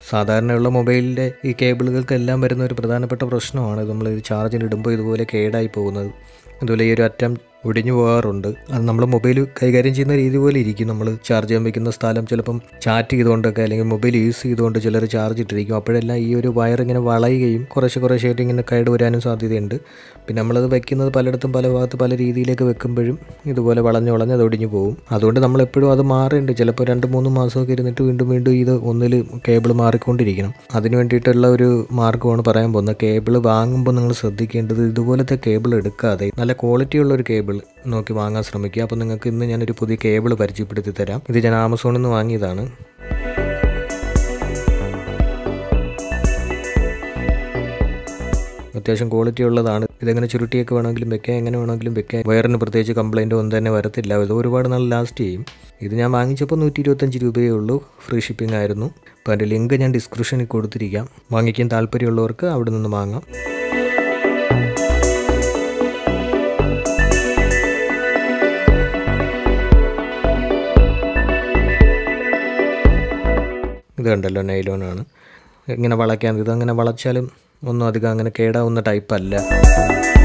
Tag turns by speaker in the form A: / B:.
A: സാധാരണയുള്ള മൊബൈലിൻ്റെ ഈ കേബിളുകൾക്കെല്ലാം വരുന്ന ഒരു പ്രധാനപ്പെട്ട പ്രശ്നമാണ് നമ്മൾ ചാർജിന് ഇടുമ്പോൾ ഇതുപോലെ കേടായി പോകുന്നത് അതുപോലെ ഈ ഒരു അറ്റം ഒടിഞ്ഞു പോകാറുണ്ട് അത് നമ്മൾ മൊബൈൽ കൈകാര്യം ചെയ്യുന്ന രീതി പോലെ ഇരിക്കും നമ്മൾ ചാർജ് ചെയ്യാൻ വെക്കുന്ന സ്ഥലം ചിലപ്പം ചാറ്റ് ചെയ്തുകൊണ്ടൊക്കെ അല്ലെങ്കിൽ മൊബൈൽ യൂസ് ചെയ്തുകൊണ്ട് ചിലർ ചാർജ് ഇട്ടിരിക്കും അപ്പോഴെല്ലാം ഈ ഒരു വയർ ഇങ്ങനെ വളയുകയും കുറേശ്ശെ കുറേശ്ശായിട്ട് ഇങ്ങനെ കേട് വരാനും സാധ്യതയുണ്ട് പിന്നെ നമ്മളത് വെക്കുന്നത് പലയിടത്തും പല ഭാഗത്ത് പല രീതിയിലേക്ക് വെക്കുമ്പോഴും ഇതുപോലെ വളഞ്ഞ് വളഞ്ഞ് അത് ഒടിഞ്ഞു പോകും അതുകൊണ്ട് നമ്മൾ എപ്പോഴും അത് മാറേണ്ട ചിലപ്പോൾ രണ്ട് മൂന്ന് മാസമൊക്കെ ഇരുന്നിട്ട് വീണ്ടും വീണ്ടും ഇത് ഒന്നിൽ കേബിൾ മാറിക്കൊണ്ടിരിക്കണം അതിന് വേണ്ടിയിട്ടുള്ള ഒരു മാർഗ്ഗമാണ് പറയാൻ പോകുന്നത് കേബിൾ വാങ്ങുമ്പോൾ നിങ്ങൾ ശ്രദ്ധിക്കേണ്ടത് ഇതുപോലത്തെ കേബിൾ എടുക്കാതെ നല്ല ക്വാളിറ്റിയുള്ള ഒരു കേബിൾ നോക്കി വാങ്ങാൻ ശ്രമിക്കുക അപ്പോൾ നിങ്ങൾക്ക് ഇന്ന് ഞാനൊരു പുതിയ കേബിൾ പരിചയപ്പെടുത്തി തരാം ഇത് ഞാൻ ആമസോണിൽ നിന്ന് വാങ്ങിയതാണ് അത്യാവശ്യം ക്വാളിറ്റി ഉള്ളതാണ് ഇതെങ്ങനെ ചുരുട്ടിയൊക്കെ വേണമെങ്കിലും വെക്കാം എങ്ങനെ വേണമെങ്കിലും വെക്കാം വയറിന് പ്രത്യേകിച്ച് കംപ്ലൈൻറ്റ് ഒന്നും തന്നെ വരത്തില്ല ഇത് ഒരുപാട് നാൾ ലാസ്റ്റ് ചെയ്യും ഇത് ഞാൻ വാങ്ങിച്ചപ്പോൾ നൂറ്റി ഇരുപത്തഞ്ച് രൂപയേ ഉള്ളൂ ഫ്രീ ഷിപ്പിംഗ് ആയിരുന്നു അപ്പോൾ അതിൻ്റെ ലിങ്ക് ഞാൻ ഡിസ്ക്രിപ്ഷനിൽ കൊടുത്തിരിക്കാം വാങ്ങിക്കാൻ താല്പര്യമുള്ളവർക്ക് അവിടെ നിന്ന് വാങ്ങാം ഇത് കണ്ടല്ലോ നൈലോണാണ് ഇങ്ങനെ വളയ്ക്കാൻ ഇതങ്ങനെ വളച്ചാലും ഒന്നും അധികം അങ്ങനെ കേടാവുന്ന ടൈപ്പ് അല്ല